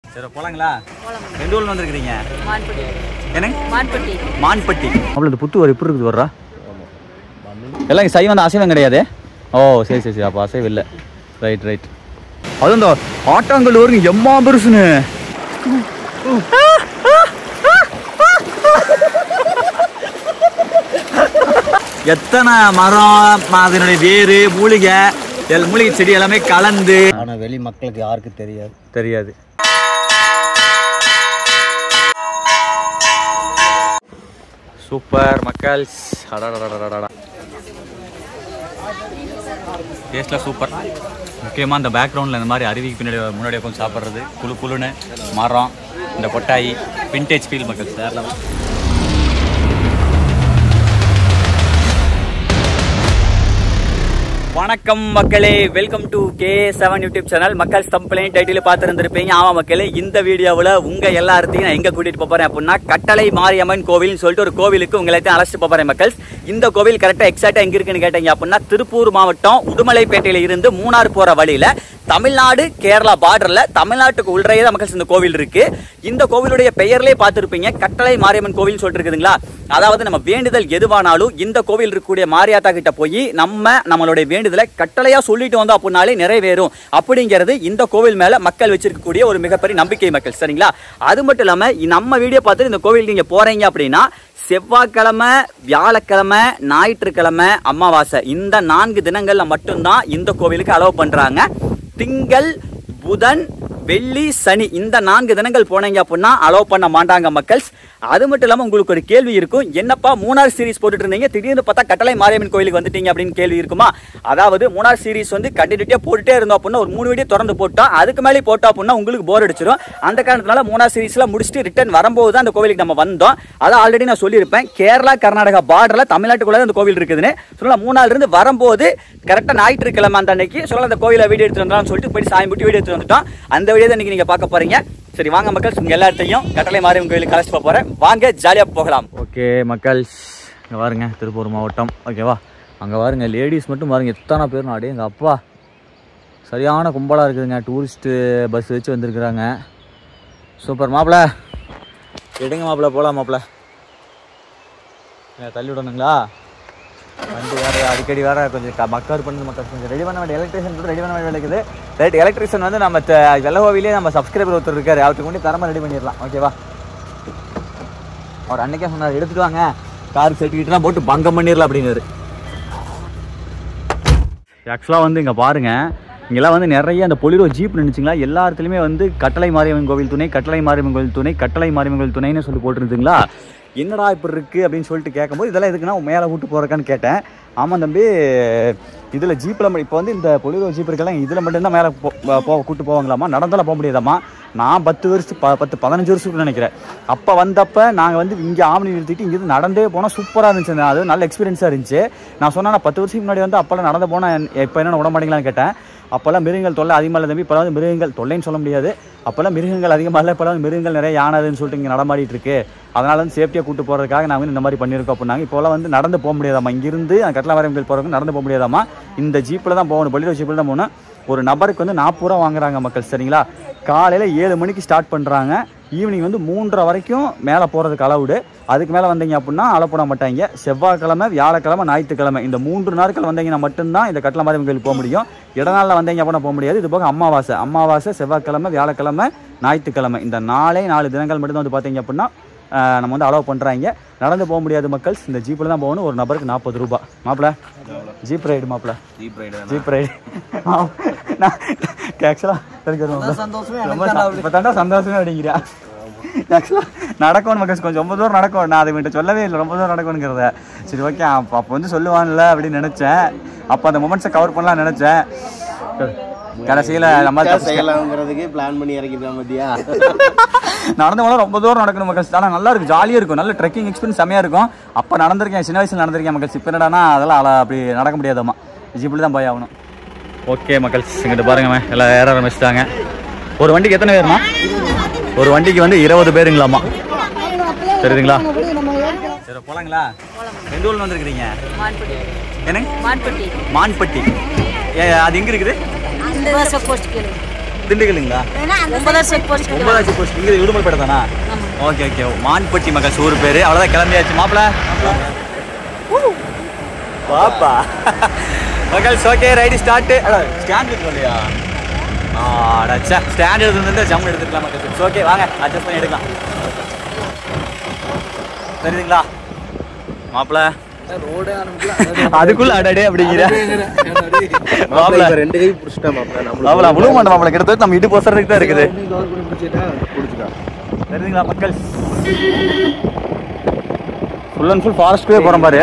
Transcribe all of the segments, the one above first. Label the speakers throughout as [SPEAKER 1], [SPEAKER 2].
[SPEAKER 1] சரி போலாங்களா
[SPEAKER 2] போலாம்
[SPEAKER 1] எந்த ஊர்ல வந்திருக்கிறீங்க
[SPEAKER 2] மான்பட்டி
[SPEAKER 1] என்னங்க
[SPEAKER 2] மான்பட்டி
[SPEAKER 1] மான்பட்டி அவ்வளோ இந்த புத்து ஒரு எப்படி இருக்குது வர்றா எல்லாம் இங்க சைவம் தான் அசைவம் கிடையாது ஓ சரி சரி சரி அப்போ அசைவம் இல்லை ரைட் ரைட் அது இந்த ஆட்டாங்கல் வருங்க எம்மா பெருசுன்னு எத்தனை மரம் அதனுடைய வேறு மூலிகை எல் மூலிகை செடி எல்லாமே கலந்து
[SPEAKER 3] ஆனா வெளி மக்களுக்கு யாருக்கு தெரியாது
[SPEAKER 1] தெரியாது சூப்பர் மக்கள்ஸ் அடடடடடடா டேஸ்ட்லாம் சூப்பர் முக்கியமாக இந்த பேக்ரவுண்டில் இந்த மாதிரி அருவிக்கு பின்னாடி முன்னாடி உட்காந்து சாப்பிட்றது குழு குழுன்னு மரம் இந்த கொட்டாயி விண்டேஜ் ஃபீல் மக்கள் வேறு level. வணக்கம் மக்களே welcome to K seven YouTube channel மக்கள் கம்ப்ளைண்ட் டைட்டில் பார்த்துருந்துருப்பீங்க ஆமா மக்களே இந்த வீடியோவில் உங்க எல்லாத்தையும் நான் எங்க கூட்டிட்டு போறேன் அப்படின்னா கட்டளை மாரியம்மன் கோவில்னு சொல்லிட்டு ஒரு கோவிலுக்கு உங்களை எல்லாத்தையும் அழைச்சிட்டு போறேன் மக்கள் இந்த கோவில் கரெக்டா எக்ஸாக்டா எங்க இருக்குன்னு கேட்டீங்க அப்படின்னா திருப்பூர் மாவட்டம் உடுமலைப்பேட்டையில இருந்து மூணார் போற வழியில தமிழ்நாடு கேரளா பார்டர்ல தமிழ்நாட்டுக்கு உள்ளறையே தான் மக்கள் இந்த கோவில் இருக்கு இந்த கோவிலுடைய பெயர்லயே பார்த்திருப்பீங்க கட்டளை மாரியம்மன் கோவில் சொல்லிட்டு இருக்குதுங்களா அதாவது நம்ம வேண்டுதல் எதுவானாலும் இந்த கோவில் இருக்கக்கூடிய மாரியாத்தா கிட்ட போய் நம்ம நம்மளுடைய வேண்டுதலை கட்டளையா சொல்லிட்டு வந்தோம் அப்படின்னாலே நிறைவேறும் அப்படிங்கிறது இந்த கோவில் மேல மக்கள் வச்சிருக்கக்கூடிய ஒரு மிகப்பெரிய நம்பிக்கை மக்கள் சரிங்களா அது மட்டும் இல்லாம நம்ம வீடியோ பார்த்துட்டு இந்த கோவிலுக்கு நீங்க போறீங்க அப்படின்னா செவ்வாய்க்கிழமை வியாழக்கிழமை ஞாயிற்றுக்கிழமை அமாவாசை இந்த நான்கு தினங்கள்ல மட்டும்தான் இந்த கோவிலுக்கு அலோவ் பண்றாங்க திங்கள் புதன் வெள்ளி சனி இந்த நான்கு தினங்கள் போனீங்க அப்படின்னா அலோவ் பண்ண மாட்டாங்க மக்கள்ஸ் அது மட்டும் இல்லாமல் உங்களுக்கு ஒரு கேள்வி இருக்கும் என்னப்பா மூணார் சீரிஸ் போட்டுட்டு இருந்தீங்க திடீர்னு பார்த்தா கட்டளை மாரியம்மன் கோயிலுக்கு வந்துட்டீங்க அப்படின்னு கேள்வி இருக்குமா அதாவது மூணார் சீரிஸ் வந்து கண்டினியூட்டியாக போட்டுட்டே இருந்தோம் அப்படின்னா ஒரு மூணு வீடியோ திறந்து போட்டோம் அதுக்கு மேலே போட்டோம் அப்படின்னா உங்களுக்கு போர் அடிச்சிடும் அந்த காரணத்தினால மூணார் சீரிஸ்லாம் முடிச்சுட்டு ரிட்டர்ன் வரும்போது தான் அந்த கோவிலுக்கு நம்ம வந்தோம் அதை ஆல்ரெடி நான் சொல்லியிருப்பேன் கேரளா கர்நாடகா பார்டரில் தமிழ்நாட்டுக்குள்ளே அந்த கோவில் இருக்குதுன்னு சொல்லலாம் மூணாறுல இருந்து வரும்போது கரெக்டாக ஞாயிற்றுக்கிழமை அந்த அன்னைக்கு சொல்லலாம் அந்த கோவிலை வீடியோ எடுத்து வந்தாலும் சொல்லிட்டு போய் சாமி விட்டு வீடியோ எடுத்து வந்துட்டோம் அந்த வீடியோ தான் இன்னைக்கு நீங்கள் பார்க்க போறீங்க சரி வாங்க மக்கள் உங்க எல்லாத்தையும் கட்டளை மாரியம்மன் கோயிலுக்கு கலைச்சிட்டு போக போறேன் வாங்க ஜாலியாக போகலாம் ஓகே மக்கள் இங்கே பாருங்க திருப்பூர் மாவட்டம் ஓகேவா அங்கே பாருங்க லேடிஸ் மட்டும் பாருங்க எத்தனை பேர் நாடு எங்கள் அப்பா சரியான கும்பலாக இருக்குதுங்க டூரிஸ்ட்டு பஸ் வச்சு வந்திருக்கிறாங்க சூப்பர் மாப்பிள்ள எடுங்க மாப்பிள்ள போகலாம் மாப்பிள்ள ஏன் தள்ளி விடணுங்களா வண்டி வேறு அடிக்கடி வேறு கொஞ்சம் க- மக்கர் பண்ணுது மக்கள் கொஞ்சம் ரெடி பண்ண வேண்டிய எலக்ட்ரிஷியன் கூட ரெடி பண்ண வேண்டிய வேலை இருக்குது ரைட் எலக்ட்ரிஷியன் வந்து நம்ம த- வெள்ளகோவிலே நம்ம சப்ஸ்கிரைபர் ஒருத்தர் இருக்காரு அவருக்கு கொண்டு தரமாக ரெடி பண்ணிடலாம் ஓகேவா அவர் அன்னைக்கே சொன்னார் எடுத்துட்டு வாங்க கார் சர்டிஃபிகேட்லாம் போட்டு பங்கம் பண்ணிடலாம் அப்படின்னாரு ஆக்சுவலாக வந்து இங்கே பாருங்க இங்கெல்லாம் வந்து நிறைய அந்த பொலிரோ ஜீப் நினைச்சிங்களா எல்லா இடத்துலையுமே வந்து கட்டளை மாரியம்மன் கோவில் துணை கட்டளை மாரியம்மன் கோவில் துணை கட்டளை மாரியம்மன் கோவில் துணைன்னு சொல்லி போட்டுருந்துங்களா என்னடா இப்படி இருக்குது அப்படின்னு சொல்லிட்டு கேட்கும்போது இதெல்லாம் எதுக்குன்னா மேலே விட்டு போகிறக்கான்னு கேட்டேன் ஆமாம் தம்பி இதில் ஜீப்பில் இப்போ வந்து இந்த பொலிரோ ஜீப் இருக்கலாம் இதில் மட்டும்தான் மேலே போ போ கூட்டு போவாங்களாமா நடந்தாலும் போக முடியாதாம்மா நான் பத்து வருஷம் ப பத்து பதினஞ்சு வருஷத்துக்கு நினைக்கிறேன் அப்போ வந்தப்போ நாங்கள் வந்து இங்கே ஆவணி நிறுத்திட்டு இங்கேருந்து நடந்தே போனால் சூப்பராக இருந்துச்சு அது நல்ல எக்ஸ்பீரியன்ஸாக இருந்துச்சு நான் சொன்னேன் நான் பத்து வருஷத்துக்கு முன்னாடி வந்து அப்போல்லாம் நடந்து போனால் இப்போ என்ன விட மாட்டீங்களான்னு கேட்டேன் அப்போல்லாம் மிருகங்கள் தொல்லை அதிகமாக இல்லை தம்பி இப்போலாம் வந்து மிருகங்கள் தொல்லைன்னு சொல்ல முடியாது அப்போல்லாம் மிருகங்கள் அதிகமாக இல்லை இப்போலாம் வந்து மிருகங்கள் நிறைய யானதுன்னு சொல்லிட்டு இங்கே நடமாடிட்டு இருக்கு அதனால வந்து சேஃப்டியாக கூட்டு போகிறதுக்காக நாங்கள் வந்து இந்த மாதிரி பண்ணியிருக்கோம் அப்படின்னாங்க இப்போலாம் வந்து நடந்து போக முடியாதாம்மா இங்கிருந்து கட்டளை வரையங்கள் போகிறவங்க நடந்து போக முடியாதாம்மா இந்த ஜீப்பில் தான் போகணும் பள்ளியில் ஜீப்பில் தான் போகணும் ஒரு நபருக்கு வந்து நாற்பது ரூபா வாங்குறாங்க மக்கள் சரிங்களா காலையில் ஏழு மணிக்கு ஸ்டார்ட் பண்ணுறாங்க ஈவினிங் வந்து மூன்றரை வரைக்கும் மேலே போகிறதுக்கு அளவுடு அதுக்கு மேலே வந்தீங்க அப்படின்னா அளவு போட மாட்டாங்க செவ்வாய்க்கிழமை வியாழக்கிழமை ஞாயிற்றுக்கிழமை இந்த மூன்று நாட்கள் வந்தீங்கன்னா மட்டும்தான் இந்த கட்டளை மாரியம்மன் கோயிலுக்கு போக முடியும் இடநாளில் வந்தீங்க அப்படின்னா போக முடியாது இது போக அமாவாசை அமாவாசை செவ்வாய்க்கிழமை வியாழக்கிழமை ஞாயிற்றுக்கிழமை இந்த நாளே நாலு தினங்கள் மட்டும் வந்து பார்த்தீங்க அப்படின்னா ஆஹ், நம்ம வந்து அலோவ் பண்ணுறாங்க நடந்து போக முடியாது மக்கள் இந்த ஜீப்பில் தான் போகணும் ஒரு நபருக்கு நாற்பது ரூபாய் மாப்பிள்ள ஜீப் ரைடு மாப்பிள்ள ஜீப் ரைடு ஆக்சுவலாக ரொம்ப இப்போ தாண்டா சந்தோஷமே அப்படிங்கிறியா ஆக்சுவலாக நடக்கணும் மக்கள் கொஞ்சம் ரொம்ப தூரம் நடக்கும் நான் அதை விட்டு சொல்லவே இல்லை ரொம்ப தூரம் நடக்கணுங்கிறத சரி ஓகே அப்போ அப்போ வந்து சொல்லுவான்ல அப்படின்னு நினச்சேன் அப்போ அந்த மொமெண்ட்ஸை கவர் பண்ணலாம் நினச்சேன் கடைசியில் நம்ம
[SPEAKER 3] செய்யலாம்ங்கிறதுக்கு பிளான் பண்ணி இறக்கிருக்கான் பாத்தியா
[SPEAKER 1] நடந்து போனால் ரொம்ப தூரம் நடக்கணும் மக்கள் ஆனால் நல்லா இருக்கும் ஜாலியாக இருக்கும் நல்ல ட்ரெக்கிங் எக்ஸ்பீரியன்ஸ் செம்மையாக இருக்கும் அப்போ நடந்திருக்கேன் சின்ன வயசில் நடந்திருக்கேன் மக்கள் இப்போ என்னடானா அதெல்லாம் அல- அப்படி நடக்க முடியாதம்மா ஜிப்பில் தான் போய் ஆகணும் ஓகே மக்கள் இங்கிட்ட பாருங்கம்மா எல்லாம் ஏற ஆரம்பிச்சிட்டாங்க ஒரு வண்டிக்கு எத்தனை பேருமா ஒரு வண்டிக்கு வந்து இருபது பேருங்களாம்மா தெரியுதுங்களா சரி போலாங்களா எந்த ஊர்ல வந்துருக்கிறீங்க
[SPEAKER 2] மான்பட்டி
[SPEAKER 1] என்னங்க
[SPEAKER 2] மான்பட்டி
[SPEAKER 1] மான்பட்டி ஏ அது எங்க இருக்குது
[SPEAKER 2] இந்த போஸ்ட் கேளு
[SPEAKER 1] திண்டுக்கலுங்களா
[SPEAKER 2] ஒன்பதாம் செக் போஸ்ட்
[SPEAKER 1] ஒன்பதாச்சு போஸ்ட் இங்கே விடுமல்பேட்டை தானா ஓகே ஓகே மான்பட்டி மக்கள் ஊர் பேர் அவ்வளோதான் கிளம்பியாச்சு மாப்பிள பாப்பா மக்கள் ஓகே ரைடு ஸ்டார்ட் ஸ்டாண்ட் இருக்கு இல்லையா ஆடாச்சா ஸ்டாண்ட் எடுத்துருந்து ஜம்மு எடுத்துக்கலாம் மக்கள் ஓகே வாங்க அட்ஜஸ்ட் பண்ணி எடுக்கலாம் தெரியுதுங்களா மாப்பிள அதுக்குள்ள அடடே அப்படிங்கிற மாப்பிள
[SPEAKER 3] இப்ப ரெண்டு கை புடிச்சிட்டா மாப்பிள்ள நம்மளுக்கு
[SPEAKER 1] மாப்பிள முழு மாட்டோம் மாப்பிள கிட்டத்தட்ட நம்ம இடு பொசறதுக்கு தான் இருக்குது
[SPEAKER 3] புடிச்சிட்டா
[SPEAKER 1] தெரியுதுங்களா மக்கள் ஃபுல் அண்ட் ஃபுல் ஃபாரஸ்ட்குள்ளே போகிறோம் பாரு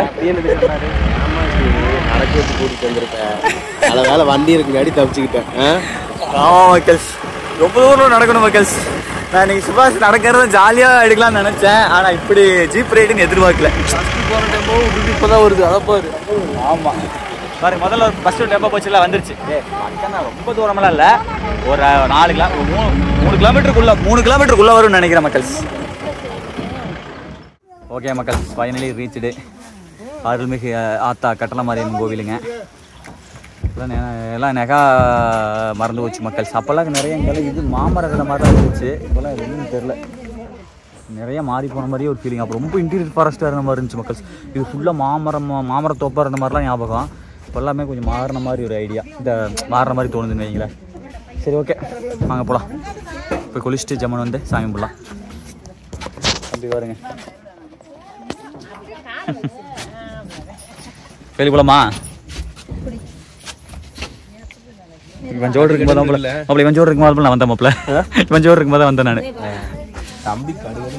[SPEAKER 3] நடக்க வச்சு கூட்டிட்டு வந்திருப்பேன் நல்ல வேலை வண்டி இருக்குங்காடி தப்பிச்சுக்கிட்டேன் ஆ?
[SPEAKER 1] ஆமாம் மக்கள்ஸ் ரொம்ப தூரம் நடக்கணும் மக்கள்ஸ் நான் இன்னைக்கு சுபாஷ் நடக்கிறது ஜாலியாக எடுக்கலாம்னு நினச்சேன் ஆனால் இப்படி ஜீப் ரைடுன்னு எதிர்பார்க்கல
[SPEAKER 4] இப்பதான் வருது அதை பாரு
[SPEAKER 1] ஆமாம் பாரு முதல்ல ஃபஸ்ட்டு டெம்போ போச்சுல வந்துருச்சு ஏ பக்கம்தான் ரொம்ப தூரமெல்லாம் இல்லை ஒரு நாலு கிலோ ஒரு மூணு மூணு கிலோமீட்டருக்குள்ளே மூணு கிலோமீட்டருக்குள்ளே வரும்னு நினைக்கிறேன் மக்கள்ஸ் ஓகே மக்கள் ஃபைனலி ரீச்டு அருள்மிகு அஹ், ஆத்தா கட்டளமாரியம்மன் கோவிலுங்க எல்லாம் நெ- எல்லாம் நெகா மறந்து போச்சு மக்கள் அப்போல்லாம் நிறைய இங்கெல்லாம் இது மாமரத்தில் மாதிரி தான் இருந்துச்சு இப்போல்லாம் எதுவும் தெரில நிறைய மாறி போன மாதிரியே ஒரு ஃபீலிங் அப்போ ரொம்ப இன்டீரியர் ஃபாரஸ்ட்டாக இருந்த மாதிரி இருந்துச்சு மக்கள் இது ஃபுல்லாக மாமரம் மாமரத்தோப்பாக இருந்த மாதிரிலாம் ஞாபகம் இப்போ எல்லாமே கொஞ்சம் மாறின மாதிரி ஒரு ஐடியா இந்த மாறுற மாதிரி தோணுதுன்னு வைங்களேன் சரி ஓகே வாங்க போகலாம் இப்போ குளிச்சுட்டு ஜம்மன் வந்து சாமி கும்பிடலாம் அப்படி வருங்க வெளி போலாமா இவன் ஜோடு இருக்கும்போது மாப்பிள மாப்பிள இவன் ஜோடு இருக்கும்போது நான் வந்தேன் மாப்பிள இவன் ஜோடு இருக்கும்போது தான் வந்தேன் நான்
[SPEAKER 3] தம்பி கடுகு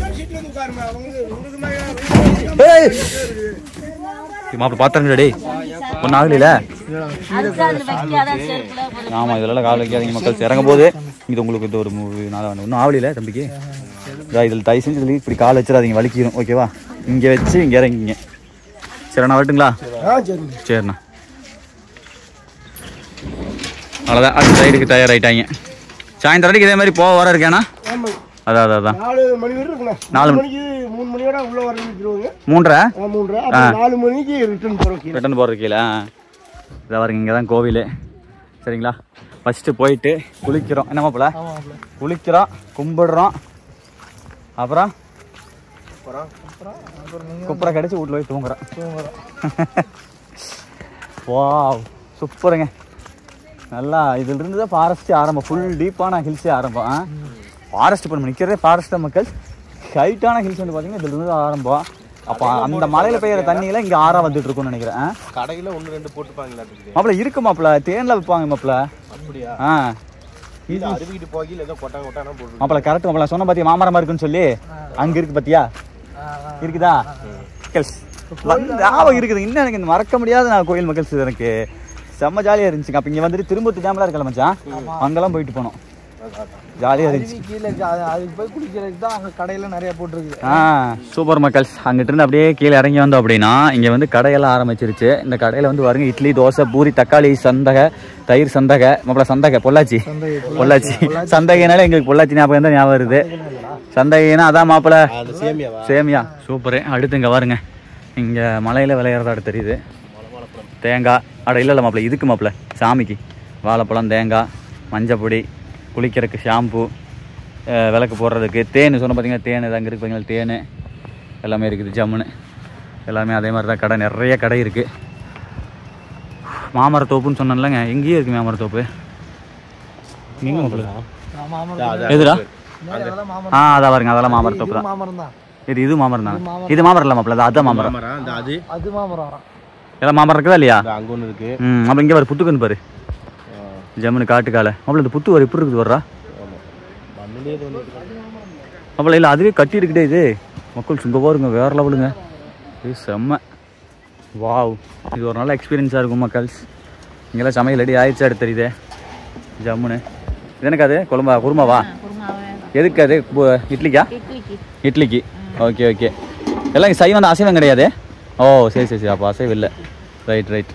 [SPEAKER 1] மாப்பிள பாத்திரம் டேய் ஒன்றும் ஆகலையில
[SPEAKER 2] அதுதான் அந்த வைக்காத செருப்புல போட்டு
[SPEAKER 1] ஆமாம் இதெல்லாம் கால் வைக்காதீங்க மக்கள் இறங்கும் போது இது உங்களுக்கு இது ஒரு மூணு நாள் ஒன்றும் ஆகலையில தம்பிக்கு இதா இதில் தயவு செஞ்சு இதில் இப்படி கால் வச்சிடாதீங்க வலிக்கிறோம் ஓகேவா இங்கே வச்சு இங்கே இறங்கிங்க சரி நான் வரட்டுங்களா சரிண்ணா அவ்வளோதான் அடுத்த ரைடுக்கு தயாராகிட்டாங்க சாயந்தரம் இதே மாதிரி போக வர இருக்கேண்ணா அதான் அதான் அதான்
[SPEAKER 5] நாலு மணி வரை இருக்குண்ணா
[SPEAKER 1] நாலு
[SPEAKER 5] நாலு மணிக்கு மூணு மணியோட உள்ள வர வச்சிருவாங்க
[SPEAKER 1] மூன்றரை
[SPEAKER 5] மூன்றரை அப்புறம் நாலு மணிக்கு ரிட்டர்ன் போகிறோம் கீழே
[SPEAKER 1] ரிட்டன் போகிற கீழே இதை பாருங்க இங்கே தான் கோவில் சரிங்களா ஃபஸ்ட்டு போயிட்டு குளிக்கிறோம் என்ன மாப்பிள குளிக்கிறோம் கும்பிடுறோம் அப்புறம் குப்புற கடிச்சு வீட்டில் போய் தூங்குறோம் வாவ் சூப்பருங்க நல்லா இதுல இருந்து தான் ஃபாரஸ்ட் ஆரம்பம் ஃபுல் டீப்பான ஹில்ஸே ஆரம்பம் ஃபாரஸ்ட் இப்போ நம்ம நிற்கிறதே ஃபாரஸ்ட் மக்கள் ஹைட்டான ஹில்ஸ் வந்து பார்த்தீங்கன்னா இதுல இருந்து தான் ஆரம்பம் அப்போ அந்த மலையில பெய்யுற தண்ணியில இங்கே ஆறா வந்துட்டு இருக்கும்னு நினைக்கிறேன் ஆ?
[SPEAKER 3] கடையில ஒன்று ரெண்டு போட்டுப்பாங்களா இருக்குது
[SPEAKER 1] மாப்பிள இருக்கு மாப்பிள தேன்ல விற்பாங்க மாப்பிள
[SPEAKER 3] அப்படியா
[SPEAKER 1] ஆ
[SPEAKER 3] இது அருவிக்கிட்டு போகையில் ஏதோ கொட்டாங்க கொட்டானா போட்டு
[SPEAKER 1] மாப்பிள கரெக்ட் மாப்பிள சொன்ன பாத்தியா மாமரமா இருக்குன்னு சொல்லி அங்க இருக்கு பாத்தியா இருக்குதா மக்கள்ஸ் வந்து ஞாபகம் இருக்குது இன்னும் எனக்கு இந்த மறக்க முடியாத நான் கோயில் மக்கள்ஸ் இது எனக்கு செம்ம ஜாலியா இருந்துச்சுங்க அப்ப இங்க வந்துட்டு திரும்பத்து டேம்லாம் இருக்கல மச்சான் அங்கெல்லாம் போயிட்டு போனோம் ஜாலியா இருந்துச்சு
[SPEAKER 4] கீழே ஜா- அதுக்கு போய் குளிக்கிறதுக்கு தான் அங்க கடையில நிறைய போட்டிருக்கு
[SPEAKER 1] ஆ சூப்பர் மக்கள்ஸ் அங்கிட்டு இருந்து அப்படியே கீழே இறங்கி வந்தோம் அப்படின்னா இங்கே வந்து கடையெல்லாம் ஆரம்பிச்சிருச்சு இந்த கடையில் வந்து வருங்க இட்லி தோசை பூரி தக்காளி சந்தகை தயிர் சந்தகை மாப்பிள சந்தகை பொள்ளாச்சி பொள்ளாச்சி சந்தகைனால எங்களுக்கு பொள்ளாச்சி ஞாபகம் தான் ஞாபகம் வருது சந்தகைனா அதான் மாப்பிள
[SPEAKER 3] அந்த சேமியாவா
[SPEAKER 1] சேமியா சூப்பரு அடுத்து இங்கே பாருங்க இங்கே மலையில் விளையிறதாட தெரியுது தேங்காய் அட இல்லை இல்லை மாப்பிள இதுக்கு மாப்பிள சாமிக்கு வாழைப்பழம் தேங்காய் மஞ்சப்பொடி குளிக்கிறதுக்கு ஷாம்பு அஹ் விளக்கு போடுறதுக்கு தேன் சொன்ன பார்த்தீங்கன்னா தேன் அங்கே இருக்கு பார்த்தீங்களா தேன் எல்லாமே இருக்குது ஜம்முன்னு எல்லாமே அதே மாதிரி தான் கடை நிறைய கடை இருக்குது மாமரத்தோப்புன்னு சொன்னேன்லங்க எங்கேயும் இருக்குது மாமரத்தோப்பு எங்கே மாப்பிள
[SPEAKER 4] மாமரம்
[SPEAKER 1] எதுடா
[SPEAKER 4] அதெல்லாம் மாமரம்
[SPEAKER 1] ஆ அதான் பாருங்க அதெல்லாம் மாமரத்தோப்பு தான்
[SPEAKER 4] மாமரம் தான்
[SPEAKER 1] இது இது மாமரம் தான் இது மாமரம் இல்லை மாப்பிள அது அதான் மாமரம்
[SPEAKER 3] மாமரம் அந்த அது
[SPEAKER 4] அது மாமரம்
[SPEAKER 1] எல்லாம் மாமரம் இருக்குதா இல்லையா
[SPEAKER 3] அந்த அங்க ஒன்று இருக்கு
[SPEAKER 1] ம் அப்போ இங்கே வர புத்துக்குன்னு பாரு ஜம்முன்னு காட்டுக்கால அப்பல இந்த புத்து வர எப்படி இருக்குது வர்றா
[SPEAKER 3] மண்ணிலே தோணுது
[SPEAKER 1] அப்பல இல்லை அதுவே கட்டி இருக்குடே இது மக்கள் சுங்க பாருங்க வேற லெவலுங்க இது செம்ம வாவ் இது ஒரு நல்ல எக்ஸ்பீரியன்ஸாக இருக்கும் மக்கள்ஸ் இங்கெல்லாம் சமையல் ரெடி ஆயிடுச்சு அடுத்து தெரியுதே ஜம்முன்னு இது எனக்கு அது குழம்பா குருமாவா
[SPEAKER 2] குருமாவே
[SPEAKER 1] எதுக்கு அது பு- இட்லிக்கா
[SPEAKER 2] இட்லிக்கு
[SPEAKER 1] இட்லிக்கு ஓகே ஓகே எல்லாம் இங்க சைவம் தான் அசைவம் கிடையாது ஓ சரி சரி சரி அப்போ அசைவம் இல்லை ரைட் ரைட்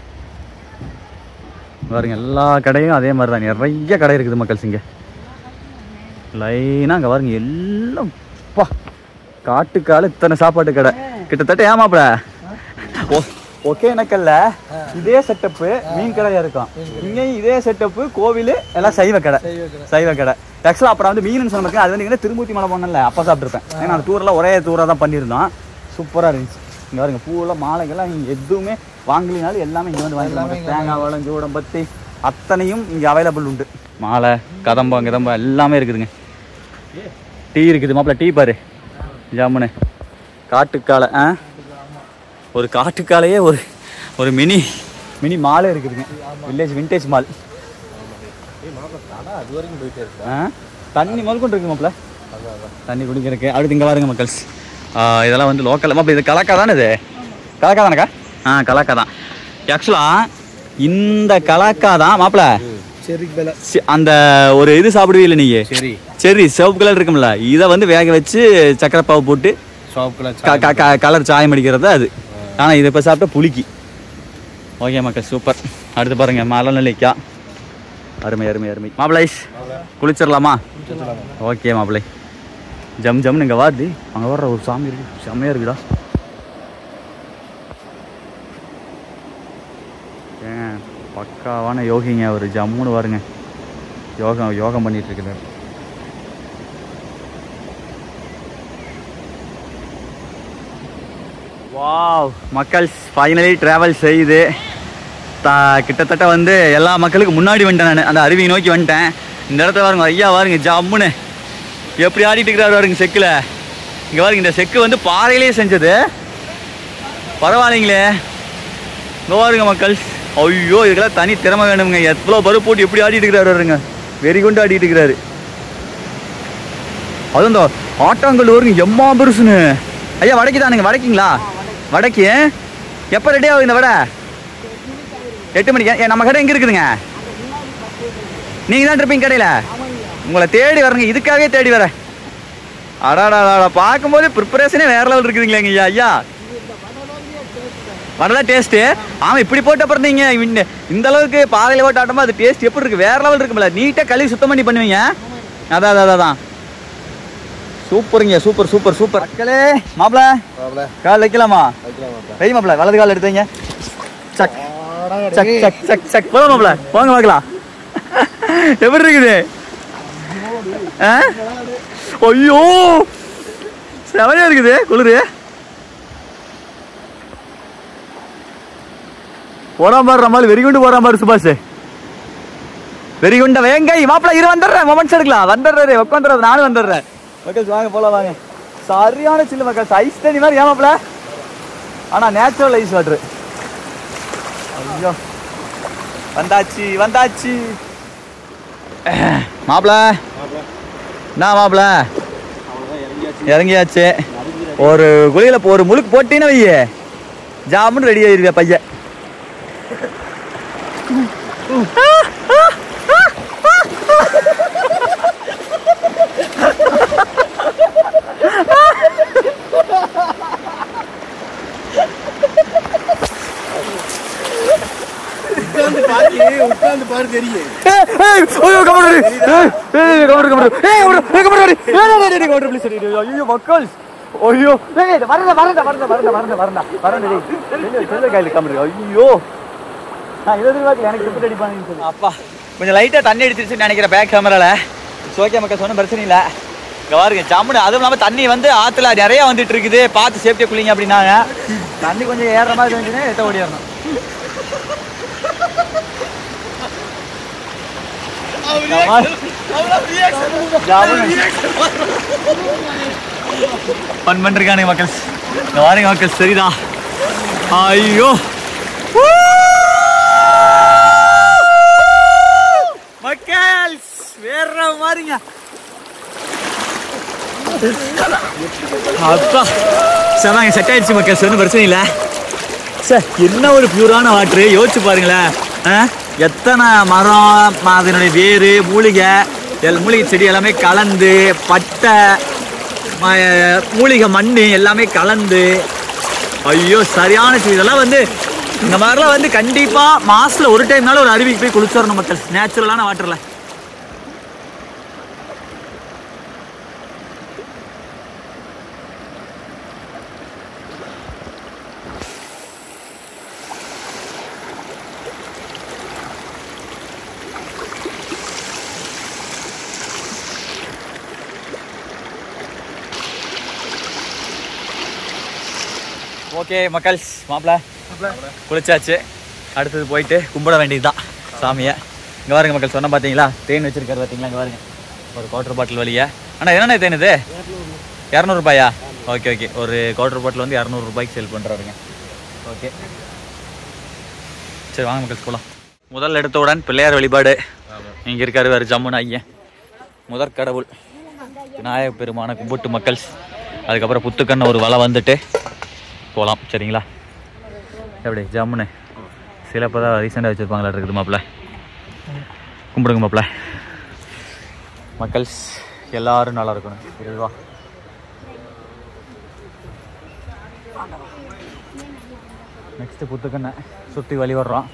[SPEAKER 1] பாருங்க எல்லா கடையும் அதே மாதிரி தான் நிறைய கடை இருக்குது மக்கள்ஸ் இங்கே லைனாக அங்கே பாருங்க எல்லாம் பா காட்டுக்கால இத்தனை சாப்பாட்டு கடை கிட்டத்தட்ட ஏமாப்பட ஒகேனக்கல்ல இதே செட்டப்பு மீன் கடையா இருக்கும் இங்கேயும் இதே செட்டப்பு கோவில் எல்லாம் சைவ கடை சைவ கடை ஆக்சுவலாக அப்புறம் வந்து மீன் சொன்னதுக்கு அது வந்து இங்கே திருமூர்த்தி மலை போனல அப்போ சாப்பிட்ருப்பேன் ஏன்னா அந்த டூரெல்லாம் ஒரே டூராக தான் பண்ணியிருந்தோம் சூப்பராக இருந்துச்சு இங்கே பாருங்க பூவெல்லாம் மாலைகள்லாம் இங்கே எதுவுமே வாங்கலினாலும் எல்லாமே இங்கே வந்து வாங்கிக்கலாம் தேங்காய் வளம் ஜூடம் பத்தி அத்தனையும் இங்கே அவைலபிள் உண்டு மாலை கதம்பம் கிதம்பம் எல்லாமே இருக்குதுங்க டீ இருக்குது மாப்பிள்ள டீ பாரு ஜாமுனு காட்டுக்காலை ஆ ஒரு காட்டுக்காலையே ஒரு ஒரு மினி மினி மாலே இருக்குதுங்க வில்லேஜ் விண்டேஜ் மால்
[SPEAKER 3] அது வரைக்கும் போயிட்டே இருக்கு
[SPEAKER 1] ஆ தண்ணி முதல் கொண்டு இருக்கு மாப்பிள்ள தண்ணி குடிக்கிறதுக்கு அடுத்து இங்கே பாருங்க மக்கள்ஸ் ஆ, இதெல்லாம் வந்து லோக்கல் மாப்பிள்ள இது கலாக்கா தானே இது கலாக்கா தானக்கா ஆ கலாக்கா தான் ஆக்சுவலாக இந்த கலாக்கா தான் மாப்பிள்ள
[SPEAKER 4] சரி வேலை
[SPEAKER 1] சி- அந்த ஒரு இது சாப்பிடுவீல்ல நீங்க
[SPEAKER 3] சரி
[SPEAKER 1] சரி சிவப்பு கலர் இருக்கும்ல இதை வந்து வேக வச்சு சக்கரை பாவு போட்டு
[SPEAKER 3] ஷாப்புக்குள்ள
[SPEAKER 1] க- க- க- கலர் சாயம் அடிக்கிறது அது ஆனால் இதை இப்போ சாப்பிட்டா புளிக்கி ஓகே மக்கள் சூப்பர் அடுத்து பாருங்க மலை நெல்லிக்காய் அருமை அருமை அருமை மாப்பிளைஸ் குளிச்சிடலாமா ஓகே மாப்பிளை ஜம் ஜம்னு இங்கே வாதி அங்கே வர்ற ஒரு சாமி இருக்கு செம்மையாக இருக்குடா ஏன் பக்காவான யோகிங்க அவர் ஜம்முன்னு பாருங்க யோகம் யோகம் பண்ணிட்டு இருக்கிறார் வாவ் மக்கள் ஃபைனலி ட்ராவல் செய்து தா கிட்டத்தட்ட வந்து எல்லா மக்களுக்கும் முன்னாடி வந்துட்டேன் நான் அந்த அருவியை நோக்கி வந்துட்டேன் இந்த இடத்துல பாருங்க ஐயா பாருங்க ஜம்முன்னு எப்படி ஆடிட்டு இருக்கிறாரு பாருங்க செக்கில் இங்கே பாருங்க இந்த செக்கு வந்து பாறையிலே செஞ்சது பரவாயில்லைங்களே இங்கே பாருங்க மக்கள் ஐயோ இதுக்கெல்லாம் தனி திறமை வேணுங்க எவ்வளோ பருப்பு போட்டு எப்படி ஆடிட்டு இருக்கிறாரு பாருங்க வெறி கொண்டு ஆடிட்டு இருக்கிறாரு அதுவும் இந்த ஆட்டாங்கல் வருங்க எம்மா பெருசுன்னு ஐயா வடக்கு தானுங்க வடக்கிங்களா வடக்கு எப்போ ரெடி ஆகும் இந்த வடை எட்டு மணிக்கு ஏ, நம்ம கடை எங்கே இருக்குதுங்க நீங்கள் தான் இருப்பீங்க கடையில் உங்களை தேடி வரேங்க இதுக்காகவே தேடி வரேன் அடாடாடா பார்க்கும்போது ப்ரிப்பரேஷனே வேற லெவல் இருக்குதுங்களேங்க ஐயா ஐயா வரலாம் டேஸ்ட்டு ஆமாம் இப்படி போட்டு அப்புறம் நீங்கள் இந்த- இந்த அளவுக்கு பாதையில் போட்டு ஆட்டமா அது டேஸ்ட் எப்படி இருக்கு வேற லெவல் இருக்கும்ல நீட்டாக கழுவி சுத்தம் பண்ணி பண்ணுவீங்க அதான் அதான் அதான், அதான் சூப்பருங்க சூப்பர் சூப்பர் சூப்பர் மக்களே மாப்பிள கால் வைக்கலாமா வை மாப்பிள வலது கால் எடுத்தீங்க சக் சக் சக் சக் சக் போலாம் மாப்பிள போங்க பார்க்கலாம் எப்படி இருக்குது ஆ? ஐயோ செமையா இருக்குது குளிரு போறான் பாரு நம்மளால வெறிகுண்டு போறான் பாரு சுபாஷ் வெறிகுண்ட வேங்கை மாப்பிள இரு வந்துடுறேன் மொமெண்ட்ஸ் எடுக்கலாம் வந்துடுறாரு உட்காந்துறது நானும் வந்துடுறேன் மக்கள்ஸ் வாங்க போலாம் வாங்க சரியான சில்லு மக்கள்ஸ் ஐஸ் தண்ணி மாதிரி ஏன் மாப்பிள ஆனா நேச்சுரல் ஐஸ் வாட்டர் ஐயோ வந்தாச்சு வந்தாச்சு மாப்பிள என்ன மாப்பிள இறங்கியாச்சு ஒரு குழியில ஒரு முழுக்கு போட்டீன்னு வையே ஜாமுன்னு ரெடி ஆயிருவியா பையன்
[SPEAKER 3] உட்காந்து பாரு தெரியும்
[SPEAKER 1] ஏய், ஏய், ஐயோ, கமெண்ட் அடி. ஏய், ஏய், கமெண்ட், கமெண்ட். ஏய், கமெண்ட், ஏய், கமெண்ட் அடி. ஏய், ஏய், ஏய், ஏய், கமெண்ட், please அடி. ஐயோ, மக்கள். ஐயோ, ஏய், ஏய், வரேன்டா, வரேன்டா, வரேன்டா, வரேன்டா, வரேன்டா, வரேன்டா. வரேன்டா, டேய். செல்லு, செல்லு கையில கமெண்ட். ஐயோ. நான் இதை எதிர்பார்க்கல, எனக்கு எப்படி அடிப்பாங்கன்னு சொல்லி. அப்பா கொஞ்சம் லைட்டா தண்ணி அடிச்சிருச்சுன்னு நினைக்கிறேன் பேக் கேமரால ஓகே மக்கள் சொன்ன பிரச்சனை இல்லை இங்க பாருங்க ஜம்முன்னு அதுவும் இல்லாம தண்ணி வந்து ஆத்துல நிறைய வந்துட்டு இருக்குது பார்த்து சேஃப்டியா குளிங்க அப்படின்னாங்க தண்ணி கொஞ்சம் ஏறுற மாதிரி இருந்துச்சுன்னா எட்ட ஓடிடணும் ஃபன் பண்ணிருக்கானுங்க மக்கள் இந்த வாருங்க மக்கள் சரிதான் ஐயோ மக்கள் வேற மாதிரிங்க அப்பா சரி செட் ஆயிடுச்சு மக்கள் ஒன்றும் பிரச்சனை இல்லை சார் என்ன ஒரு பியூரான வாட்ரு யோசிச்சு பாருங்களேன் ஆ? எத்தனை மரம் ம- அதனுடைய வேறு மூலிகை எல் மூலிகை செடி எல்லாமே கலந்து பட்டை ம- மூலிகை மண் எல்லாமே கலந்து ஐயோ சரியான விஷயம். இதெல்லாம் வந்து இந்த மாதிரிலாம் வந்து கண்டிப்பாக மாசத்துல ஒரு டைம்னாலும் ஒரு அருவிக்கு போய் குளிச்சிடணும் மக்கள் நேச்சுரலான வாட்டரில் ஓகே மக்கள்ஸ் மாப்பிள்ள குளிச்சாச்சு அடுத்தது போயிட்டு கும்பிட வேண்டியதுதான் சாமியை இங்கே பாருங்க மக்கள் சொன்ன பார்த்தீங்களா தேன் வச்சிருக்காரு பார்த்தீங்களா இங்கே பாருங்க ஒரு குவார்டர் பாட்டில் வழியா அண்ணா என்னென்ன தேன் இது இரநூறுபாயா ஓகே ஓகே ஒரு குவார்டர் பாட்டில் வந்து இரநூறுபாய்க்கு சேல் பண்ணுறாருங்க ஓகே சரி வாங்க மக்கள் போகலாம் முதல் எடுத்தவுடன் பிள்ளையார் வழிபாடு இங்கே இருக்காரு வேறு ஜம்முன்னு ஐயன் முதற் கடவுள் விநாயக பெருமான கும்பிட்டு மக்கள் அதுக்கப்புறம் புத்துக்கண்ண ஒரு வலை வந்துட்டு போகலாம் சரிங்களா எப்படி ஜம்முன்னு சில இப்போ தான் ரீசெண்டாக வச்சுருப்பாங்களா இருக்குது மாப்பிள்ள கும்பிடுங்க மாப்பிள்ள மக்கள்ஸ் எல்லாரும் நல்லா இருக்கணும் இறைவா நெக்ஸ்ட்டு புத்துக்கண்ணை சுற்றி வழி வர்றோம்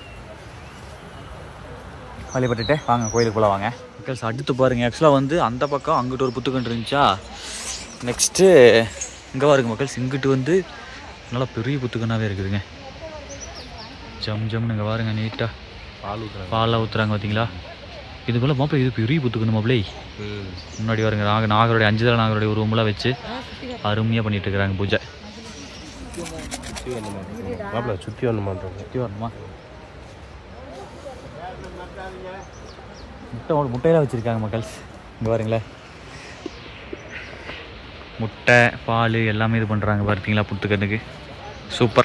[SPEAKER 1] வழிபட்டுட்டு வாங்க கோயிலுக்குள்ளே வாங்க மக்கள்ஸ் அடுத்து பாருங்கள் ஆக்சுவலாக வந்து அந்த பக்கம் அங்கிட்டு ஒரு புத்துக்கன்று இருந்துச்சா நெக்ஸ்ட்டு இங்கே பாருங்க மக்கள்ஸ் இங்கிட்டு வந்து நல்லா பெரிய புத்துக்கண்ணாவே இருக்குதுங்க ஜம் ஜம்னு இங்கே பாருங்க நீட்டாக பால் ஊற்றுறாங்க பாலாக ஊற்றுறாங்க பார்த்தீங்களா இது போல் மாப்பிள்ளை இது பெரிய புத்துக்கணும் மாப்பிள்ளை முன்னாடி வருங்க நாக நாகருடைய அஞ்சு தலை நாகருடைய உருவமெல்லாம் வச்சு அருமையாக பண்ணிட்டு இருக்கிறாங்க பூஜை
[SPEAKER 3] மாப்பிள்ள சுற்றி வந்து மாட்டோம்
[SPEAKER 1] சுற்றி வரணுமா முட்டை முட்டையெல்லாம் வச்சுருக்காங்க மக்கள்ஸ் இங்கே பாருங்களேன் முட்டை பால் எல்லாமே இது பண்ணுறாங்க பார்த்தீங்களா புத்துக்கண்ணுக்கு சூப்பர்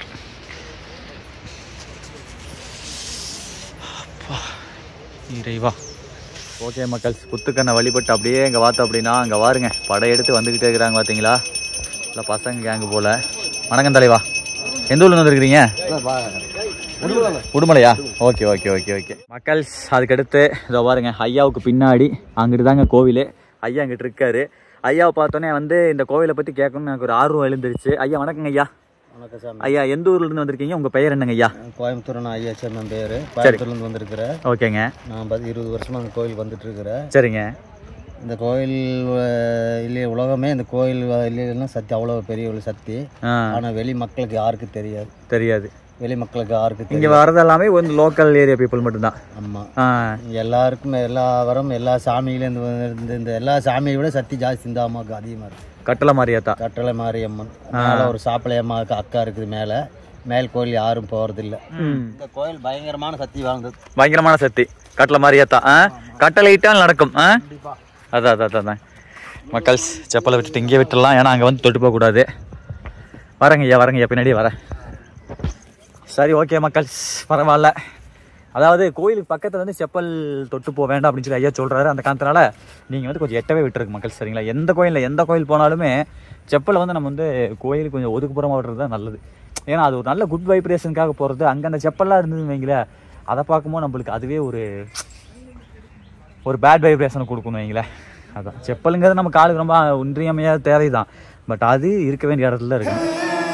[SPEAKER 1] அப்பா, இறைவா ஓகே மக்கள்ஸ் புத்துக்கண்ணை வழிபட்டு அப்படியே இங்கே பார்த்தோம் அப்படின்னா அங்கே வாருங்க படையெடுத்து வந்துக்கிட்டே இருக்கிறாங்க பார்த்தீங்களா இல்லை பசங்க கேங்கு போல் வணக்கம் தலைவா எந்த ஊர்ல இருந்து வந்துருக்கிறீங்க உடுமலையா ஓகே ஓகே ஓகே ஓகே மக்கள்ஸ் அதுக்கடுத்து இதோ பாருங்க ஐயாவுக்கு பின்னாடி அங்கிட்டு தாங்க கோவில் ஐயா அங்கிட்டு இருக்காரு ஐயாவை பார்த்தோன்னே வந்து இந்த கோவிலை பற்றி கேட்கணும்னு எனக்கு ஒரு ஆர்வம் எழுந்துருச்சு ஐயா வணக்கங்க ஐயா
[SPEAKER 6] வணக்கம் சார்
[SPEAKER 1] ஐயா எந்த ஊர்ல இருந்து வந்திருக்கீங்க உங்க பெயர் என்னங்க ஐயா
[SPEAKER 6] கோயம்புத்தூர் நான் ஐயா சேர்ந்தன் பேர் கோயம்புத்தூர்லேருந்து வந்திருக்கிறேன்
[SPEAKER 1] ஓகேங்க
[SPEAKER 6] நான் பத்து இருபது வருஷமா அந்த கோயில் வந்துட்டு இருக்கிறேன்
[SPEAKER 1] சரிங்க
[SPEAKER 6] இந்த கோயில் அஹ், இல்லையே உலகமே இந்த கோயில் இல்லைன்னா சக்தி அவ்வளோ பெரிய ஒரு சக்தி
[SPEAKER 1] ஆ
[SPEAKER 6] ஆனால் வெளி மக்களுக்கு யாருக்கும் தெரியாது
[SPEAKER 1] தெரியாது
[SPEAKER 6] வெளி மக்களுக்கு யாருக்கும்
[SPEAKER 1] இங்க
[SPEAKER 6] தெரியாது
[SPEAKER 1] வர்றது எல்லாமே வந்து லோக்கல் ஏரியா பீப்புள் மட்டும்தான்
[SPEAKER 6] ஆமாம்
[SPEAKER 1] ஆ
[SPEAKER 6] எல்லாருக்கும் எல்லா வரம் எல்லா சாமியிலும் இந்த இந்த இந்த எல்லா சாமியை விட சக்தி ஜாஸ்தி இந்த அம்மாவுக்கு அதிகமாக இருக்குது
[SPEAKER 1] கட்டளை மாரியாத்தா
[SPEAKER 6] கட்டளை மாரியம்மன் மேலே ஒரு சாப்பிளை அம்மாவுக்கு அக்கா இருக்குது மேலே மேல் கோயில் யாரும் போகிறதில்ல இந்த கோயில் பயங்கரமான சக்தி வாழ்ந்தது
[SPEAKER 1] பயங்கரமான சக்தி கட்டளை மாரியாத்தா ஆ கட்டளை இட்டால் நடக்கும் ஆ அதான் அதான் அதான், அதான் மக்கள்ஸ் செப்பலை விட்டுட்டு இங்கே விட்டுடலாம் ஏன்னா அங்கே வந்து தொட்டு போகக்கூடாது வரேங்க ஐயா வரேங்க ஐயா பின்னாடியே வரேன் சரி ஓகே மக்கள்ஸ் பரவாயில்ல அதாவது கோயிலுக்கு பக்கத்தில் வந்து செப்பல் தொட்டு போக வேண்டாம் அப்படின்னு சொல்லி ஐயா சொல்கிறாரு அந்த காரணத்தினால நீங்கள் வந்து கொஞ்சம் எட்டவே விட்டுருக்கு மக்கள் சரிங்களா எந்த கோயிலில் எந்த கோயில் போனாலுமே செப்பலை வந்து நம்ம வந்து கோயிலுக்கு கொஞ்சம் ஒதுக்குப்புறமா விடுறது தான் நல்லது ஏன்னா அது ஒரு நல்ல குட் வைப்ரேஷனுக்காக போகிறது அங்கே அந்த செப்பல்லாம் இருந்ததுன்னு வைங்களேன் அதை பார்க்கும்போது நம்மளுக்கு அதுவே ஒரு ஒரு பேட் வைப்ரேஷனை கொடுக்கணும் வைங்களேன் அதான் செப்பலுங்கிறது நம்ம காலுக்கு ரொம்ப இன்றியமையாத தேவை தான் பட் அது இருக்க வேண்டிய இடத்துல தான் இருக்கு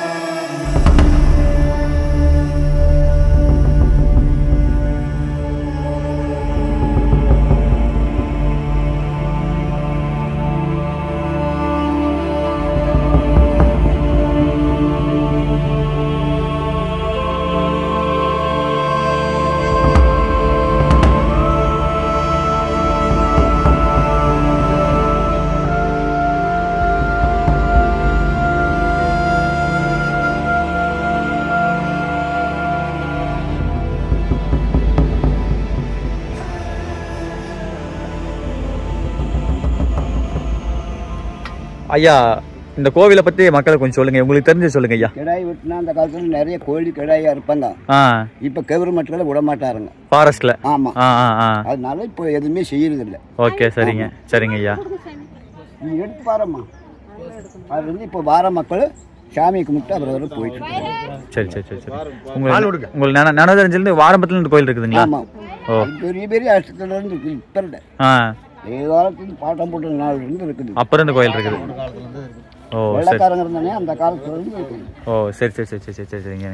[SPEAKER 1] ஐயா இந்த கோவிலை பற்றி மக்களுக்கு கொஞ்சம் சொல்லுங்க உங்களுக்கு தெரிஞ்சு சொல்லுங்க ஐயா
[SPEAKER 5] கிடாய் வெட்டினா அந்த காலத்துல நிறைய கோழி கிடாயா இருப்பாங்க
[SPEAKER 1] ஆ
[SPEAKER 5] இப்ப கவர்மெண்ட்ல விட மாட்டாருங்க
[SPEAKER 1] ஃபாரஸ்ட்ல
[SPEAKER 5] ஆமா
[SPEAKER 1] ஆ ஆ ஆ
[SPEAKER 5] அதனால இப்போ எதுவுமே செய்யறது இல்ல
[SPEAKER 1] ஓகே சரிங்க சரிங்க ஐயா
[SPEAKER 5] நீ எடுத்து பாரும்மா அது வந்து இப்போ வார மக்கள் சாமி கும்பிட்டு அப்புறம் வர போயிட்டு இருக்காங்க
[SPEAKER 1] சரி சரி சரி சரி உங்களுக்கு உங்களுக்கு நின நினைவு வாரம்பத்தில் இந்த கோயில் இருக்குதுங்களா
[SPEAKER 5] ஆமா
[SPEAKER 1] ஓ
[SPEAKER 5] அது பெரிய பெரிய அஷ்டத்துல இருந்து இருக்கு இப்ப இல்ல
[SPEAKER 1] ஆ
[SPEAKER 5] ஏதாலத்துல பாட்டம் போட்ட நாள் இருந்து இருக்குது
[SPEAKER 1] அப்புறம் இந்த கோயில் இருக்குது ஓ சரி
[SPEAKER 5] வெள்ளக்காரங்க இருந்தானே அந்த காலத்துல இருந்து இருக்குது
[SPEAKER 1] ஓ சரி சரி சரி சரி சரி சரி சரிங்க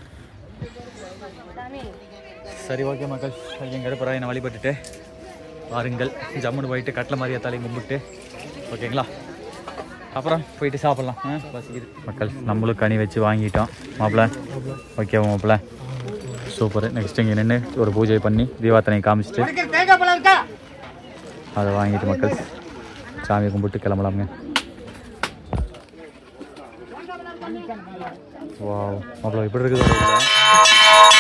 [SPEAKER 1] சரி ஓகே மக்கள் எங்கள் எடுப்புறா என்னை வழிபட்டுட்டு வாருங்கள் ஜம்முன்னு போயிட்டு கட்டில மாதிரியா தலையும் கும்பிட்டு ஓகேங்களா அப்புறம் போயிட்டு சாப்பிட்லாம் ஆ பசிக்குது மக்கள் நம்மளும் கனி வச்சு வாங்கிட்டோம் மாப்பிள்ள ஓகே மாப்பிள்ள சூப்பர் நெக்ஸ்ட் இங்கே நின்று ஒரு பூஜை பண்ணி தீபாத்தனை காமிச்சிட்டு அதை வாங்கிட்டு மக்கள் சாமியை கும்பிட்டு கிளம்பலாமுங்க வாவ் மாப்பிள்ள இப்படி இருக்குது பாருங்க.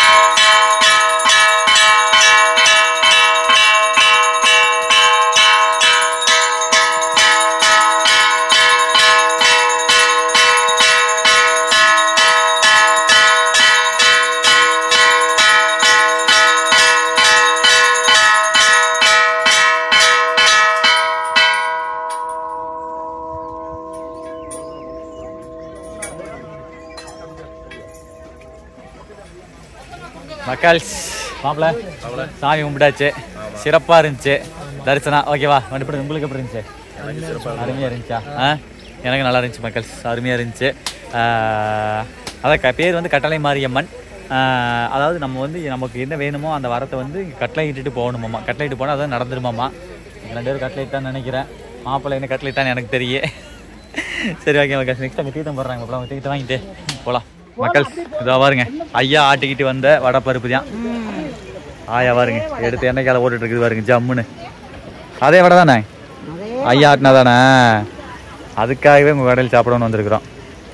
[SPEAKER 1] மக்கள்ஸ் மாப்பிள்ள சாமி கும்பிட்டாச்சு சிறப்பா இருந்துச்சு தரிசனம் ஓகேவா மறுபடியும் உங்களுக்கு எப்படி இருந்துச்சு அருமையா இருந்துச்சா ஆ எனக்கு நல்லா இருந்துச்சு மக்கள்ஸ் அருமையா இருந்துச்சு ஆஹ், அதான் க- பேர் வந்து கட்டளை மாரியம்மன் ஆஹ், அதாவது நம்ம வந்து நமக்கு என்ன வேணுமோ அந்த வரத்தை வந்து கட்டளை இட்டுட்டு போகணுமாம்மா கட்டளை இட்டு போனால் அதான் நடந்துருமாம்மா ரெண்டு பேரும் கட்டளை தான் நினைக்கிறேன் மாப்பிள்ளை என்ன கட்டளை தான் எனக்கு தெரியும் சரி ஓகே மக்கள் நெக்ஸ்ட் அங்கே தீர்த்தம் போடுறாங்க அப்புறம் அவங்க தீர்த்தம் வாங்கிட்டு போகலாம் மக்கள் இதோ பாருங்க ஐயா ஆட்டிக்கிட்டு வந்த வடை பருப்பு தான் ஆயா பாருங்க எடுத்து எண்ணெய்க்கால ஓட்டுட்டு இருக்குது பாருங்க ஜம்முன்னு அதே வடை தானே ஐயா ஆட்டினா தானே அதுக்காகவே உங்கள் கடையில் சாப்பிடணும்னு வந்திருக்கிறோம்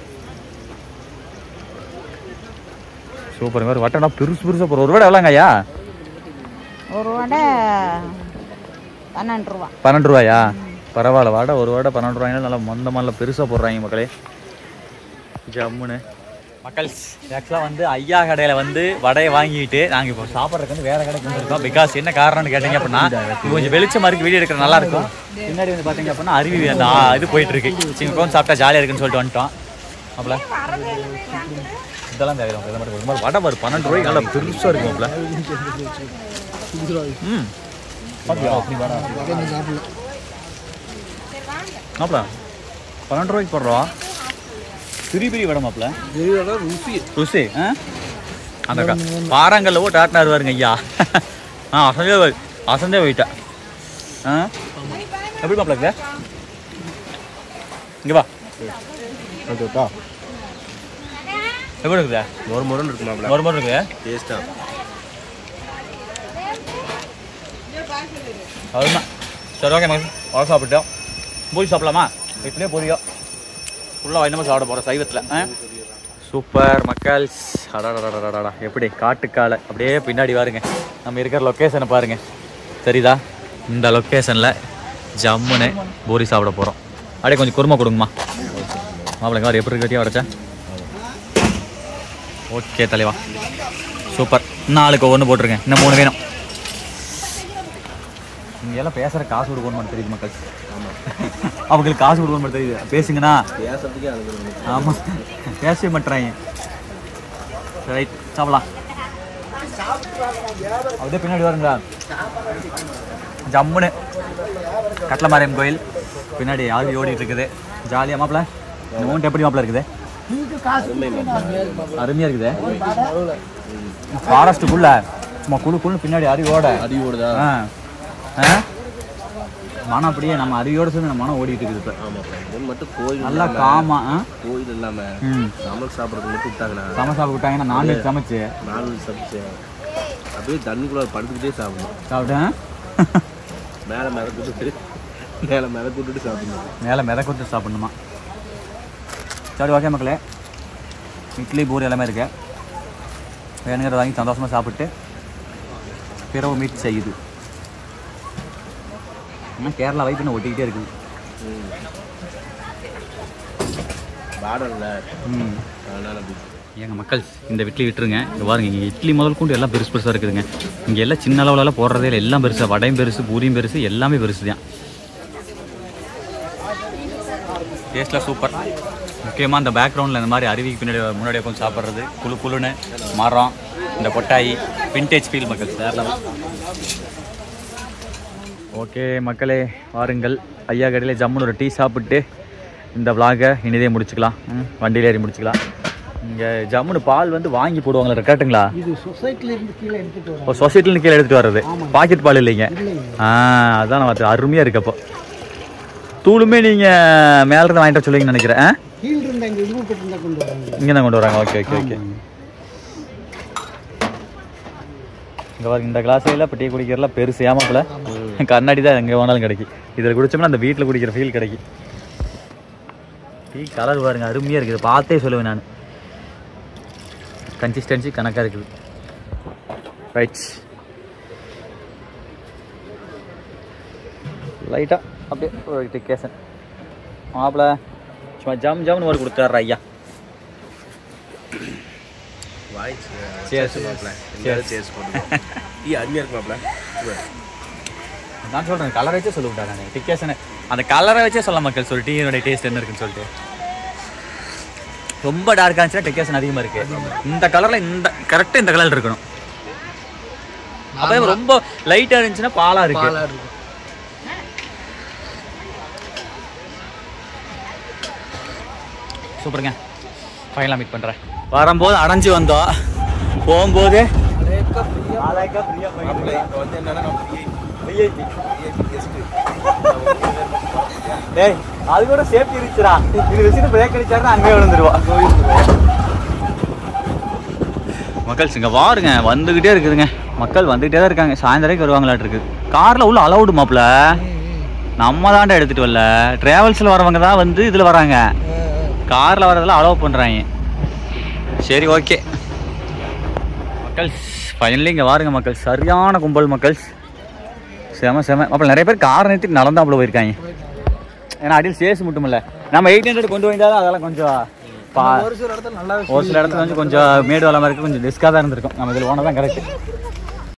[SPEAKER 1] சூப்பர் மாதிரி வட்டம்னா பெருசு பெருசாக போகிற ஒரு வடை எவ்வளோங்க ஐயா
[SPEAKER 2] ஒரு வடை பன்னெண்டு ரூபா
[SPEAKER 1] பன்னெண்டு ரூபாயா பரவாயில்ல வடை ஒரு வடை பன்னெண்டு ரூபாய்னா நல்லா மொந்த மாதிரில பெருசாக போடுறாங்க மக்களே ஜம்முன்னு மக்கள் ஆக்சுவலாக வந்து ஐயா கடையில் வந்து வடையை வாங்கிட்டு நாங்கள் இப்போ சாப்பிட்றதுக்கு வந்து வேற கடைக்கு வந்திருக்கோம் பிகாஸ் என்ன காரணம்னு கேட்டிங்க அப்படின்னா இது கொஞ்சம் வெளிச்சமாக இருக்கு வீடியோ எடுக்கிற நல்லா இருக்கும் பின்னாடி வந்து பார்த்தீங்க அப்படின்னா அருவி அந்த ஆ, இது போயிட்டு இருக்கு சிங்க உட்காந்து சாப்பிட்டா ஜாலியாக இருக்குன்னு சொல்லிட்டு வந்துட்டோம் அப்பல இதெல்லாம் தேவையில்லை இது மாதிரி இது மாதிரி வடை ஒரு பன்னெண்டு ரூபாய்க்கு நல்லா பெருசாக இருக்கும் அப்பல ம் பாத்தியா, அப்படி வடை மாப்பிள பன்னெண்டு ரூபாய்க்கு போடுறோம் பெரிய பெரிய வடை மாப்பிள
[SPEAKER 4] ருசி
[SPEAKER 1] ருசி ஆ அந்த க- பாறாங்கல்ல போட்டு ஆட்டினாரு பாருங்க ஐயா ஆ அசந்தே போய் அசந்தே போயிட்டேன் ஆ எப்படி மாப்பிள இருக்குது இங்கே வா
[SPEAKER 3] ஓகேக்கா
[SPEAKER 1] எப்படி இருக்குதா
[SPEAKER 3] ஒரு முரண் இருக்கு மாப்பிள
[SPEAKER 1] ஒரு மாதிரி இருக்குது
[SPEAKER 3] டேஸ்டா
[SPEAKER 1] அவ்வளோதான் சரி ஓகே மகன் வர சாப்பிட்டோம் பூரி சாப்பிடலாமா வீட்டிலே பூரியோ ஃபுல்லாக வைணமாக சாப்பிட போகிறோம் சைவத்தில் ஆ சூப்பர் மக்கள்ஸ் அடாடா எப்படி காட்டுக்காலை அப்படியே பின்னாடி பாருங்க நம்ம இருக்கிற லொக்கேஷனை பாருங்க சரிதா இந்த லொக்கேஷனில் ஜம்முன்னு பூரி சாப்பிட போகிறோம் அப்படியே கொஞ்சம் குருமா கொடுங்கம்மா மாப்பிள்ளைங்க அவர் எப்படி கட்டியாக உடச்சா ஓகே தலைவா சூப்பர் இன்னும் ஆளுக்கு ஒன்று போட்டிருக்கேன் இன்னும் மூணு வேணும் நீங்க எல்லாம் பேசுற காசு கொடுக்கணும் தெரியுது மக்கள் அவங்களுக்கு காசு கொடுக்கணும் தெரியுது பேசுங்கண்ணா
[SPEAKER 3] பேசுறதுக்கே அனுப்புறது
[SPEAKER 1] ஆமா பேசவே மாட்டுறாங்க ரைட் சாப்பிடலாம் அப்படியே பின்னாடி வருங்களா ஜம்முன்னு கட்டளமாரியம் கோயில் பின்னாடி ஆவி ஓடிட்டு இருக்குது ஜாலியாக மாப்பிள இந்த மூணு எப்படி மாப்பிள இருக்குது அருமையா இருக்குது ஃபாரஸ்ட்டுக்குள்ள சும்மா குழு குழு பின்னாடி அருவியோட
[SPEAKER 3] அறிவோடுதா
[SPEAKER 1] ஆ ஆ மனம் அப்படியே நம்ம அருவியோட சேர்ந்து நம்ம மனம் ஓடிட்டு இருக்குது இப்போ
[SPEAKER 3] ஆமாப்பா இது மட்டும் கோயில்
[SPEAKER 1] நல்லா
[SPEAKER 3] இல்லாம-
[SPEAKER 1] காமா ஆ
[SPEAKER 3] கோயில் இல்லாம
[SPEAKER 1] ம்
[SPEAKER 3] சமையல் சாப்பிட்றதுக்கு மட்டும் விட்டாங்கண்ணா
[SPEAKER 1] சம சாப்பிட்டாங்கன்னா நான்வெஜ் சமைச்சு
[SPEAKER 3] நான்வெஜ் சமைச்சு அப்படியே தண்ணிக்குள்ள படுத்துக்கிட்டே சாப்பிடணும்
[SPEAKER 1] சாப்பிட்டேன்
[SPEAKER 3] மேலே மேலே கூட்டுட்டு மேலே மேலே கூட்டுட்டு சாப்பிடணும்
[SPEAKER 1] மேலே மித கொடுத்து சாப்பிடணுமா சரி ஓகே மக்களே இட்லி பூரி எல்லாமே இருக்கு வேணுங்கிறத வாங்கி சந்தோஷமாக சாப்பிட்டு பிறகு மீட் செய்யுது ஆனால் கேரளா வைப்பு இன்னும் ஒட்டிக்கிட்டே இருக்குது
[SPEAKER 3] வாடல
[SPEAKER 1] ம்
[SPEAKER 3] அதனால அப்படி
[SPEAKER 1] ஏங்க மக்கள் இந்த இட்லி விட்டுருங்க இங்க பாருங்க இங்கே இட்லி முதல் கொண்டு எல்லாம் பெருசு பெருசாக இருக்குதுங்க இங்கே எல்லாம் சின்ன அளவுலலாம் போடுறதே இல்லை எல்லாம் பெருசு வடையும் பெருசு பூரியும் பெருசு எல்லாமே பெருசு தான் டேஸ்ட்லாம் சூப்பர் முக்கியமாக இந்த பேக்ரவுண்டில் இந்த மாதிரி அருவிக்கு பின்னாடி முன்னாடி உட்காந்து சாப்பிட்றது குழு குழுன்னு மரம் இந்த கொட்டாயி விண்டேஜ் ஃபீல் மக்கள் வேறு ஓகே மக்களே வாருங்கள் ஐயா கடையில் ஜம்முன்னு ஒரு டீ சாப்பிட்டு இந்த விலாகை இனிதே முடிச்சுக்கலாம் ம், வண்டியில ஏறி முடிச்சுக்கலாம் இங்கே ஜம்முன்னு பால் வந்து வாங்கி போடுவாங்களா கரெக்டுங்களா
[SPEAKER 5] இது சொசைட்டில இருந்து கீழே எடுத்துட்டு வரோம்
[SPEAKER 1] ஒரு சொசைட்டில கீழே எடுத்துட்டு வர்றது பாக்கெட் பால் இல்லைங்க ஆ அதான் நான் பார்த்து அருமையாக இருக்கு அப்போ தூளுமே நீங்கள் மேல இருந்து வாங்கிட்டு வர சொல்லுவீங்கன்னு நினைக்கிறேன் ஆ?
[SPEAKER 5] கீழ் இருந்த இங்க இருபத்தி இருந்தா கொண்டு வராங்க
[SPEAKER 1] இங்கே தான் கொண்டு வராங்க ஓகே ஓகே ஓகே இங்கே பாருங்க இந்த கிளாஸில் இப்போ டீ குடிக்கிறதுலாம் பெருசு ஏமாப்பில் கண்ணாடி தான் எங்கே வேணாலும் கிடைக்கும் இதில் குடிச்சோம்னா அந்த வீட்டில் குடிக்கிற ஃபீல் கிடைக்கும் டீ கலர் பாருங்க அருமையாக இருக்குது பார்த்தே சொல்லுவேன் நான் கன்சிஸ்டன்சி கணக்காக இருக்குது ரைட் லைட்டாக அப்படியே ஒரு டிக்கேசன் மாப்பிள சும்மா ஜம் ஜம்னு ஒரு கொடுத்தாரு ஐயா
[SPEAKER 3] வாய்
[SPEAKER 1] Cheers.
[SPEAKER 3] மாப்பிள்ள எங்கேயாவது சேஸ் போட்டு டீ அருமையாக இருக்கு மாப்பிள்ள
[SPEAKER 1] நான் சொல்கிறேன் கலரை வச்சே சொல்ல விட்டா நான் டிக்கேசனை அந்த கலரை வச்சே சொல்ல மக்கள் சொல்லி டீயோட டேஸ்ட் என்ன இருக்குன்னு சொல்லிட்டு ரொம்ப டார்க்காக இருந்துச்சுன்னா டெக்கேஷன் அதிகமாக இருக்கு இந்த கலரில் இந்த கரெக்டாக இந்த கலர் இருக்கணும் அப்போ ரொம்ப லைட்டாக இருந்துச்சுன்னா பாலாக இருக்கு
[SPEAKER 4] பாலா இருக்கும்
[SPEAKER 1] சூப்பருங்க ஃபைனலாக மீட் பண்ணுறேன் வரும்போது அடைஞ்சு வந்தோம் போகும்போது
[SPEAKER 3] மாப்பிள்ள இப்போ வந்து என்னன்னா நம்ம விஐபி கெஸ்ட்டு
[SPEAKER 1] டேய் அது கூட சேஃப்டி இருந்துச்சுடா இது வச்சுட்டு பிரேக் அடிச்சாருன்னா அங்கேயே விழுந்துருவா மக்கள் இங்கே பாருங்க வந்துக்கிட்டே இருக்குதுங்க மக்கள் வந்துக்கிட்டே தான் இருக்காங்க சாயந்தரம் வருவாங்களாட்டு இருக்கு காரில் உள்ள அலௌடு மாப்பிள நம்ம தாண்டா எடுத்துகிட்டு வரல ட்ராவல்ஸில் வரவங்க தான் வந்து இதில் வராங்க காரில் வரதெல்லாம் அலோவ் பண்ணுறாங்க சரி ஓகே மக்கள் ஃபைனலி இங்கே பாருங்க மக்கள் சரியான கும்பல் மக்கள் செம செம அப்போ நிறைய பேர் கார் நிறுத்தி நடந்தாப்புல போயிருக்காங்க ஏன்னா அடியில் சேஸ் மட்டும் இல்லை நம்ம எயிட் ஹண்ட்ரட் கொண்டு வந்தாலும் அதெல்லாம் கொஞ்சம் பா
[SPEAKER 4] ஒரு சில இடத்துல நல்லா
[SPEAKER 1] ஒரு சில இடத்துல வந்து கொஞ்சம் மேடு வளமாக இருக்குது கொஞ்சம் ரிஸ்க்காக தான் இருந்திருக்கும் நம்ம இதில் ஓனர் தான் கரெக்ட்